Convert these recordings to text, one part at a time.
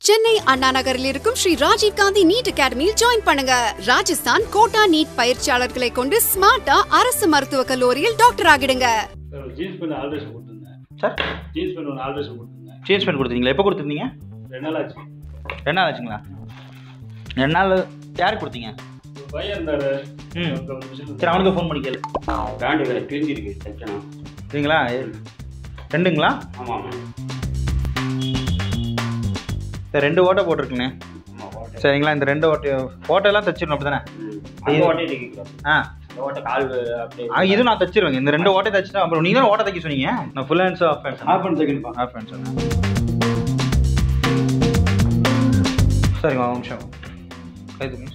சென்னை அண்ணா நகரில் இருக்கும் ஸ்ரீ ராஜீவ் காந்தி நீட் அகாடமியில் ஜாயின் பண்ணுங்க ராஜஸ்தான் கோட்டா நீட் பயிற்சியாளர்களை கொண்டு ஸ்மார்ட்டா அரசு மருத்துவக் கல்லூரியில் டாக்டர் ஆகிடுங்க சார் ஒரு ஜீன்ஸ் பேண்ட் ஆல்ட்ரேஷன் கொடுத்துருந்தேன் சார் ஜீன்ஸ் பேண்ட் ஒன்று ஆல்ட்ரேஷன் கொடுத்துருந்தேன் சேஞ்ச் பண்ணி கொடுத்தீங்களா எப்போ கொடுத்துருந்தீங்க ரெண்டு நாள் ஆச்சு ரெண்டு நாள் ஆச்சுங்களா ரெண்டு நாள் யாருக்கு கொடுத்தீங்க ஒரு பையன் இருந்தாரு ம். அவருக்கு ஒரு விஷயம் சரி அவனுக்கு ஃபோன் பண்ணி கேளு பிராண்டு வேலை கிழிஞ்சிருக்கு தைக்கணும் சரிங்களா ரெண்டுங்களா ஆமாம் ஆமாம் சரி ரெண்டு ஓட்டை போட்டிருக்குண்ணே ஆமாம் ஓட்டை சரிங்களா இந்த ரெண்டு ஓட்டை ஓட்டையெல்லாம் தச்சிடணும் அப்படி தானே ம். அந்த ஓட்டை தைக்கிறோம் ஆ அந்த ஓட்டை கால் அப்படியே ஆ, இது நான் தச்சிருவேங்க இந்த ரெண்டு ஓட்டை தச்சுட்டா அப்புறம் நீங்க தான் ஓட்டை தைக்க சொன்னீங்க நான் full hands half hands half பண்ணி தைக்கணும்ப்பா ஆஃப் ஹேண்ட்ஸ் சரிங்க ஒரு நிமிஷம் கை தூக்குங்க.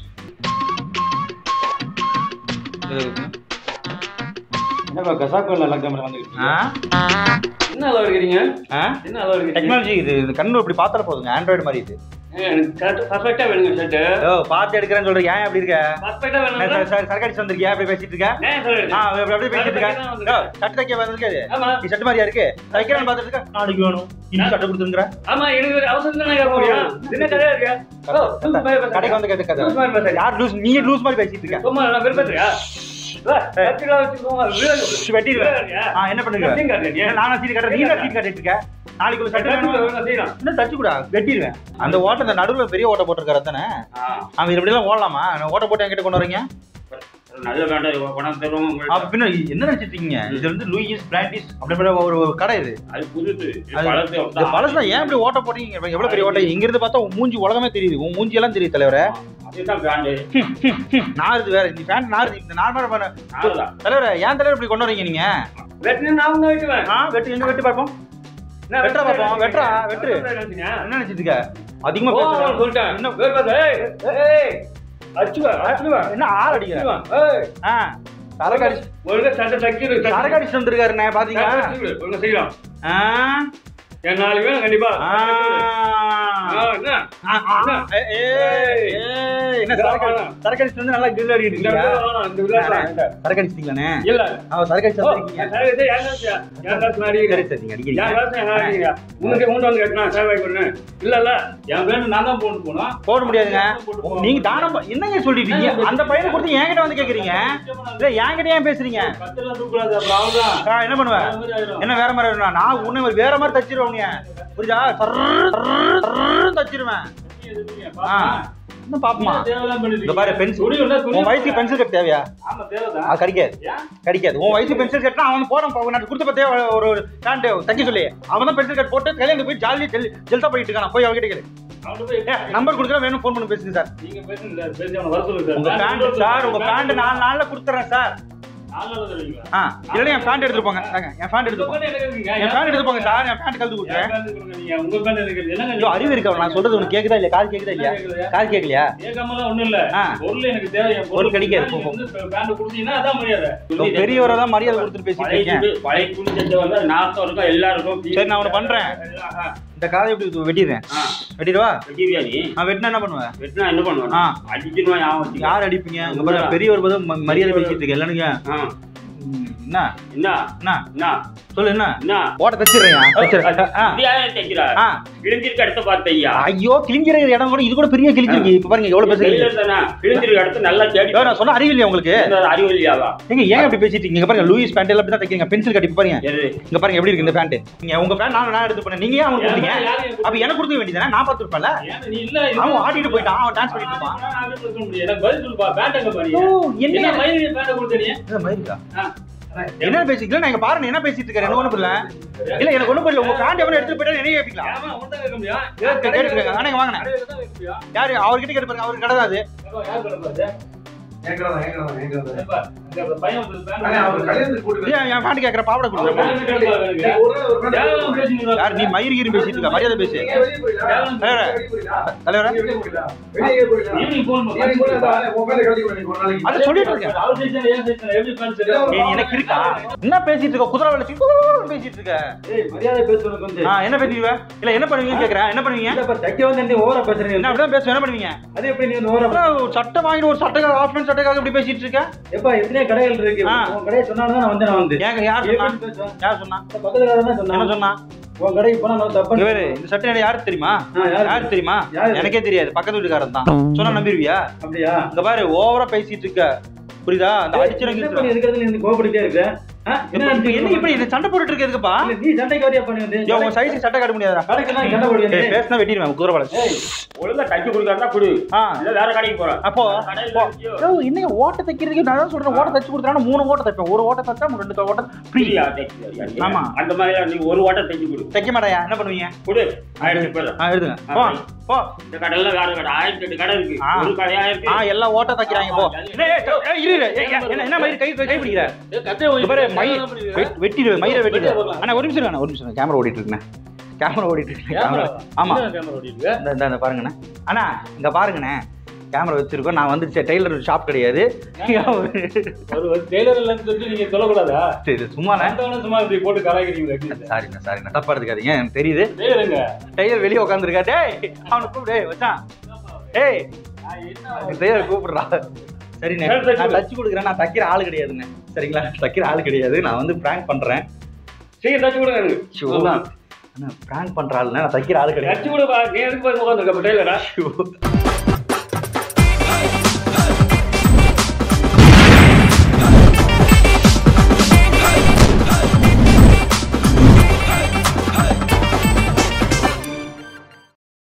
கை தூக்குங்க. என்னப்பா கசாக்கோல எல்லா கேமரா வந்துருக்கு ஆ என்ன அளவு இருக்கிறீங்க ஆ என்ன அளவு இருக்கிறீங்க டெக்னாலஜி இது இது கண்ணு இப்படி பார்த்தா போதுங்க ஆண்ட்ராய்டு மாதிரி இது ஏங்க, எனக்கு கரெக்ட் பர்ஃபெக்டா வேணுங்க ஷர்ட் ஓ பார்த்து எடுக்கிறேன்னு சொல்றீங்க ஏன் அப்படி இருக்க பர்ஃபெக்டா என்ன வேணும் சார் சார் சரக்கடிச்சு வந்திருக்கியா அப்படி பேசிட்டு இருக்க ஏன் சார் ஆ அப்படி அப்படியே பேசிட்டு இருக்க சரக்கு தைக்க தான் ஓ, சட்டை தைக்க வந்திருக்காது ஆமா நீ சட்டை மாதிரியா இருக்கு தைக்கிறேன்னு பார்த்துட்டு இருக்க நாளைக்கு வேணும் இன்னும் சட்டை கொடுத்துருங்கிற ஆமா எனக்கு ஒரு அவசரம் தானே கேட்க முடியும் என்ன கதையா இருக்கு ஓ, லூசு மாதிரி பேசுறீங்க. கடைக்கு வந்து கேட்டு லூசு மாதிரி பேசுறீங்க. யார் லூஸ் நீ லூஸ் மாதிரி பேசிட்டு இருக்க சும்மா நான் விருப்பத்தியா கத்திரிக்காய் வச்சுக்கோங்க விழுது. வெட்டிடுவேன் விழுதுங்க. ஆ என்ன பண்ணுங்க கத்திரிக்காய் காட்டுறீங்க. ஏன் நானா சீட் கட்டுறேன் நீ தான் சீட் கட்டிட்டு இருக்க நாளைக்கு ஒரு சட்டை வேணும் கத்திரிக்காய் செய்யலாம். என்ன தச்சு கூட வெட்டிடுவேன் அந்த ஓட்டை அந்த நடுவுல பெரிய ஓட்டை போட்டிருக்காரு தானே ஆ அவன் இப்படி எல்லாம் ஓடலாமா நான் ஓட்டை போட்டு என்கிட்ட கொண்டு வரீங்க நல்ல பிராண்டை கொண்டாந்து தருவோம் உங்களுக்கு. அப்ப பின்ன என்ன நினைச்சிட்டு இருக்கீங்க இது வந்து லூயிஸ் பிராண்டிஸ் அப்படி ஒரு ஒரு கடை இது அது புதுசு இது அது- பழசு இந்த பழசுல ஏன் இப்படி ஓட்ட போட்டீங்க இப்ப எவ்வளவு பெரிய ஓட்டை இங்க இருந்து பார்த்தா உன் மூஞ்சி உலகமே தெரியுது உன் மூஞ்சி எல்லாம் தெரியுது தலைவரே அதுதான் பிராண்டு நாருது வேற இந்த பேண்ட் நாருது இந்த நார்மலா பண்ண நாலுதான். தலைவரே ஏன் தலைவர் இப்படி கொண்டு வரீங்க நீங்க வெட்டினா நான் ஒண்ணு வெட்டுவேன். ஆ வெட்டு எங்க வெட்டு பார்ப்போம் என்ன வெட்டுறா வெட்டுறா பாப்போம், வெட்டுறா, வெட்டு. நினைச்சீங்க? என்ன நினைச்சிட்டு இருக்க அதிகமா ஓ, பேசுற சொல்லிட்டேன். இன்னும் வேறு பாரு. ஏய், ஏய், அடிச்சுவா, அடிச்சுவா. என்ன ஆள் அடிக்கிற அடிச்சுவா. ஏய், ஆ சரக்கு அடிச்சு ஒழுங்கா சட்டை தைக்கிறது, சட்டை சரக்கு அடிச்சு வந்திருக்காருண்ணே பாத்தீங்களா சட்டை தைக்கிறது, ஒழுங்கா செய்யலாம். ஆ என் நாளைக்கு வேணும் கண்டிப்பா ஆ. ஆ, என்ன? ஆ, ஆ, ஏய், ஏய், ஏய், என்ன சரக்கு அடி- சரக்கு அடிச்சு வந்து நல்லா grill அடிக்கிட்டு இந்த இருக்கீங்க விளையாட்டு வேணாம், இந்த விளையாட்டு வேணாம். சரக்கு அடிச்சிட்டீங்களாண்ணே இல்ல. அவ சரக்கு அடிச்சு ஓ, வந்திருக்கீங்க என் தலையில என் காசுயா? என் காசு நான் அடிக்கிறேன். சரி சரி நீங்க என் அடிக்கிறீங்க காசு என் காசு அடிக்கிறேன். உனக்கு உண்டு வந்து கேட்கணும், சேவை பண்ணு. இல்ல, இல்ல, என் வேணும் நான் தான் போட்டு போனோம். போட முடியாதுங்க நீங்க தானம் ப- என்னங்க சொல்லிட்டு இருக்கீங்க அந்த பையனை கொடுத்து என்கிட்ட வந்து கேக்குறீங்க இல்ல என்கிட்ட ஏன் பேசுறீங்க கத்தெல்லாம் தூக்கக்கூடாது, அப்புறம் அவ்வளவுதான். நான் என்ன பண்ணுவேன் அது மாதிரி ஆயிடும். என்ன வேற மாதிரி வேணும் நான் உன்னை ஒரு வேற மாதிரி தச்சிருவேன் உன்னைய புரியுதா சர்ரு, சர்ரு, சர்ருன்னு தச்சிருவேன் ஆ இன்னும் பாப்போமா தேவைதான் பண்ணிட்டு இந்த பாரு இருக்கீங்க. பென்சில் துணி ஒண்ணா, துணி உன் வயசுக்கு பென்சில் கட் தேவையா ஆமா, தேவைதான். அது கிடைக்காது ஏன்? கிடைக்காது உன் வயசுக்கு பென்சில் கட்னா அவன் போறான் பா, நான் கொடுத்த பத்தே ஒரு பேண்ட் தைக்க சொல்லி அவன் தான் பென்சில் கட் போட்டு கையில போய் ஜாலி ஜெல் ஜெல்சா போயிட்டு இருக்கான் போய் அவகிட்ட கேளு அவன்கிட்ட போய் ஏ, நம்பர் கொடுக்குறேன் வேணும் ஃபோன் பண்ணி பேசுங்க சார் நீங்க பேசுங்க சார், பேசி அவனை வர சொல்லுங்க சார். உங்க பேண்ட் சார் உங்க பேண்ட் நாலு நாள்ல கொடுத்துறேன் சார் நாலு நாள் தருவீங்களா? ஆ இல்லைன்னா என் பேண்ட் எடுத்துட்டு போங்க இந்தாங்க, என் பேண்ட் எடுத்து உங்க போங்க பேண்ட் எனக்கு இருக்குங்க. என் பேண்ட் எடுத்து போங்க சார் என் பேண்ட் கழுத்து என் கொடுக்குறேன் பேண்ட் கொடுங்க நீங்க. உங்க பேண்ட் எனக்கு இருக்கு. என்னங்க ஐயோ அறிவு இருக்கா நான் சொல்றது உனக்கு கேக்குதா இல்லையா காது கேக்குதா இல்லையா கேக்குதா? காது கேட்கலையா கேட்காமலாம் ஒண்ணும் இல்ல. ஆ. பொருள் எனக்கு தேவை. என் பொருள் கிடைக்காது. நீங்க வந்து பேண்ட் கொடுத்தீங்கன்னா அதான் மரியாதை. பெரியவரை தான் மரியாதை கொடுத்துட்டு பேசிட்டு பழைய இருக்கேன் துணி- பழைய துணி தைச்ச வந்து நாத்தம் இருக்கும் எல்லாருக்கும் சரி, நான் ஒண்ணு பண்றேன். ஆ, இந்த காதை எப்படி வெட்டிடுறேன் ஆ. வெட்டிடுவா வெட்டிடுவியா நீ நான் வெட்டினா என்ன பண்ணுவேன் வெட்டினா என்ன பண்ணுவேன் ஆ. அடிச்சிருவான் ஞாபகம் வச்சுக்க. யார் அடிப்பீங்க இங்க பாருங்க பெரியவர் பதில் ம- மரியாதை பேசிட்டு இருக்கு எல்லாருங்க ஆ. ம், என்ன என்ன என்ன என்ன சொல்லு என்ன என்ன ஓட்ட தச்சிடுறேன் தச்சிடுறேன் ஆ இது யார் தைக்கிறா ஆ கிழிஞ்சிருக்க இடத்த பார்த்தையா ஐயோ கிழிஞ்சிற இடம் கூட இது கூட பெரிய கிழிஞ்சிருக்கு இப்ப பாருங்க எவ்வளவு பேசுறீங்க தானே கிழிஞ்சிருக்க இடத்த நல்லா தேடி ஐயோ, நான் சொன்ன அறிவில்லையா உங்களுக்கு அறிவில்லையாவா ஏங்க ஏன் இப்படி பேசிட்டு இருக்கீங்க இங்க பாருங்க லூயிஸ் பேண்ட் எல்லாம் அப்படி தான் தைக்கிறீங்க பென்சில் கட்டி பாருங்க எது இங்க பாருங்க எப்படி இருக்கு இந்த பேண்ட் நீங்க உங்க பேண்ட் நான் நான் எடுத்து பண்ணேன் நீங்க ஏன் அவனுக்கு கொடுத்தீங்க அப்ப எனக்கு கொடுக்க வேண்டியதானே நான் பார்த்துருப்பேன்ல ஏன் நீ இல்ல, இது- அவன் ஆடிட்டு போயிட்டான் அவன் டான்ஸ் பண்ணிட்டு இருப்பான் நான் வீட்டுல இருக்க முடியாது. எனக்கு பதில் சொல்லுப்பா. பேண்ட் எங்க பாரு? ஓ, என்ன என்ன மயிறு பேண்ட் கொடுத்த நீ? என்ன மயிரிக்கா? ஆ. என்ன பேசிக்கல நான் இங்க பாருங்க என்ன பேசிட்டு இருக்காரு எனக்கு ஒண்ணும் புரியல இல்ல எனக்கு ஒண்ணும் புரியல உங்க பேண்ட் எவன எடுத்துட்டு போயிட்டா என்ன கேப்பீங்களா ஏம்மா, உன்கிட்ட கேட்க முடியும்? கேட்டுருக்காங்க ஆனா இங்க வாங்கினேன் கடையில தான் கேட்க முடியும். யாரு அவர்கிட்ட கேட்டு பாருங்க அவருக்கு கடை தான் அது ஏப்பா, யார் கடை பாரு? ஏங்கடா ஏங்கடா ஏங்கடா ஏப்பா, இந்த பையன் வந்து பேண்ட் அண்ணே அவர் கல்யாணத்துக்கு கூட்டிட்டு ஏன் என் பேண்ட் கேக்குற பாவடை அவன் கொடுக்குறேன் பேண்ட் கேட்கல எனக்கு. ஒரு நாள் ஒரு நாள் தேவையில்லாம பேசிட்டு இருக்கான். யார் நீ மயிறு கீரி பேசிட்டு இருக்க மரியாதை பேசு நீங்க வெளிய போயிடலாம். தலைவரே, வெளிய போயிடலாம். தலைவரே நீங்க வெளிய போயிடலாம். வெளியே போயிடலாம். ஈவினிங் போன் ஈவினிங் போய் அந்த ஆளை உன் மேல கழட்டி விடு நீ ஒரு நாளைக்கு. அது சொல்லிட்டு இருக்கேன் அவர் சைஸ்ல, என் சைஸ்ல, எப்படி பேண்ட் சரியா ஏய், ஏய், எனக்கு இருக்கா என்ன பேசிட்டு இருக்க குதிரை வேலை பேசிட்டு இருக்க ஏய் மரியாதை பேசுறதுக்கு வந்து ஆ, என்ன பேசுவீங்க இல்ல என்ன பண்ணுவீங்கன்னு கேக்குறேன் என்ன பண்ணுவீங்க இல்லப்பா தைக்க வந்து நீ ஓவரா பேசுறீங்க என்ன அப்படிதான் பேசுவேன் என்ன பண்ணுவீங்க அது எப்படி நீ வந்து ஓவரா அப்புறம் ஒரு சட்டை வாங்கிட்டு ஒரு சட்டைக்காக ஆஃப் சட்டைக்காக இப்படி பேசிட்டு இருக்க எப்பா எத்தனை கடைகள் இருக்கு ஆ. உன் கடையை சொன்னாலும் நான் வந்தேன் நான் வந்து ஏங்க யார் சொன்னா யார் சொன்னா பக்கத்துல கடை தான் என்ன சொன்னான் சொன்னா உன் கடைக்கு போனா நான் தப்பா இங்க வேறு இந்த சட்டை யாருக்கு தெரியுமா ஆ, யாரு? யாரு தெரியுமா யாரு? எனக்கே தெரியாது பக்கத்து வீட்டுக்காரன் தான் சொன்னா நம்பிருவியா அப்படியா இங்க பாரு ஓவரா பேசிட்டு இருக்க புரியுதா அந்த என்ன அடிச்சிருங்க பண்ணி இருக்கிறது நீ கோபப்பட்டுட்டே இருக்க ஆ? என்ன என்ன என்ன இப்படி இது சண்டை போட்டுட்டு இருக்கதுக்குப்பா இல்ல, நீ சண்டைக்கு வரியா பண்ணி வந்து யோ உன் சைஸ் சட்டை காட்ட முடியாதா கடைக்கு தான் சண்டை போடுவீங்க ஏய் பேசினா வெட்டிடுவேன் குதிரை பாலு ஒழுங்கா தச்சு கொடுக்கறதா கொடு ஆ இல்ல வேற கடைக்கு போறேன் அப்போ கடையில போ. இருக்கியோ? யோ, என்னங்க ஓட்ட தைக்கிறதுக்கு நான் தான் சொல்றேன் ஓட்ட தச்சு கொடுத்துறானா மூணு ஓட்ட தைப்பேன் ஒரு ஓட்ட தச்சா ரெண்டு ஓட்ட ஃப்ரீ ஃப்ரீயா தைக்கிறியா நீ? ஆமா. அந்த மாதிரி நீ ஒரு ஓட்டை தைச்சு கொடு தைக்க மாட்டாயா என்ன பண்ணுவீங்க கொடு ஆயிரத்தி பேர் ஆ எழுதுங்க போ போ இந்த கடையில வேற கடை ஆயிரத்தி எட்டு கடை இருக்கு ஆ. ஒரு கடையா இருக்கு ஆ எல்லாம் ஓட்ட தைக்கிறாங்க போ ஆமா, ஏய், ஏய், ஏய், இரு, இரு. ஏய், ஏய், என்ன என்ன மயிர் கை கை பிடிக்கிற இங்க பாரு மை வெட்- வெட்டிடுவேன் மயிரை வெட்டிடுவேன் அண்ணா ஒரு நிமிஷம் அண்ணா ஒரு நிமிஷம் கேமரா ஓடிட்டு இருக்கேன் கேமரா ஓடிட்டு இருக்கு கேமரா ஆமா இந்த இந்த- இந்த பாருங்கண்ணே அண்ணா இங்க பாருங்கண்ணே கேமரா வச்சிருக்கோம் நான் வந்து சரி, டெய்லர் ஷாப் கிடையாது ஒரு ஒரு டெய்லர் இல்லைன்னு சொல்லிட்டு நீங்க சொல்லக்கூடாதா சரி சும்மாண்ணே வந்தவன சும்மா இப்படி போட்டு கலாய்க்கிறீங்க சாரிண்ணா சாரிண்ணா தப்பா எடுத்துக்காதீங்க எனக்கு தெரியுது டெய்லருங்க டெய்லர் வெளியே உட்காந்துருக்கா டேய் அவனை கூப்பிடு டேய் வச்சான் ஏய் டெய்லர் கூப்பிடுறா சரிண்ணே நான் தச்சு கொடுக்குறேன் நான் தைக்கிற ஆள் கிடையாதுண்ணே சரிங்களா தைக்கிற ஆள் கிடையாது நான் வந்து பிராங்க் பண்றேன் சீக்கிரம் தச்சு கொடுங்க எனக்கு ஷோ அண்ணா பிராங்க் பண்ற ஆளுண்ணே நான் தைக்கிற ஆள் கிடையாது தச்சு கொடுப்பா நீ எதுக்கு போய் உட்காந்துருக்க டெய்லரா ஷோ